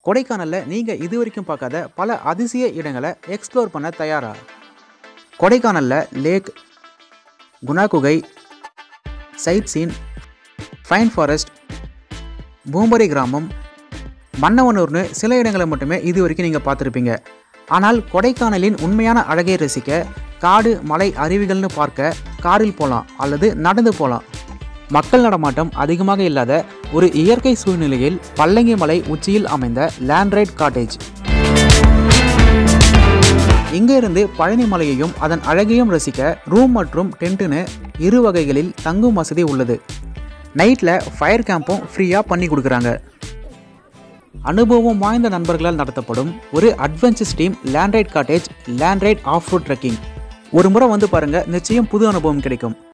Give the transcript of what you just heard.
கொடைக்கானலில் நீங்கள் இது வரைக்கும் பார்க்காத பல அதிசய இடங்களை எக்ஸ்ப்ளோர் பண்ண தயாரா கொடைக்கானலில் லேக் குணா குகை sight seen pine forest Poombarai கிராமம் மன்னவனூர்னு சில இடங்களை மட்டுமே இது வரைக்கும் நீங்கள் பார்த்துருப்பீங்க ஆனால் கொடைக்கானலின் உண்மையான அழகை ரசிக்க காடு மலை அருவிகள்னு பார்க்க காரில் போகலாம் அல்லது நடந்து போகலாம் மக்கள் நடமாட்டம் அதிகமாக இல்லாத ஒரு இயற்கை சூழ்நிலையில் பல்லங்கி மலை உச்சியில் அமைந்த லேண்ட்ரைட் காட்டேஜ் இங்கே இருந்து பழனி மலையையும் அதன் அழகையும் ரசிக்க ரூம் மற்றும் டென்ட்டுன்னு இரு வகைகளில் தங்கும் வசதி உள்ளது நைட்டில் ஃபயர் கேம்பும் ஃப்ரீயாக பண்ணி கொடுக்குறாங்க அனுபவம் வாய்ந்த நண்பர்களால் நடத்தப்படும் ஒரு அட்வென்ச்சர்ஸ் டீம் லேண்ட்ரைட் காட்டேஜ் லேண்ட்ரைட் ஆஃப் ரோட் ட்ரெக்கிங் ஒரு முறை வந்து பாருங்கள் நிச்சயம் புது அனுபவம் கிடைக்கும்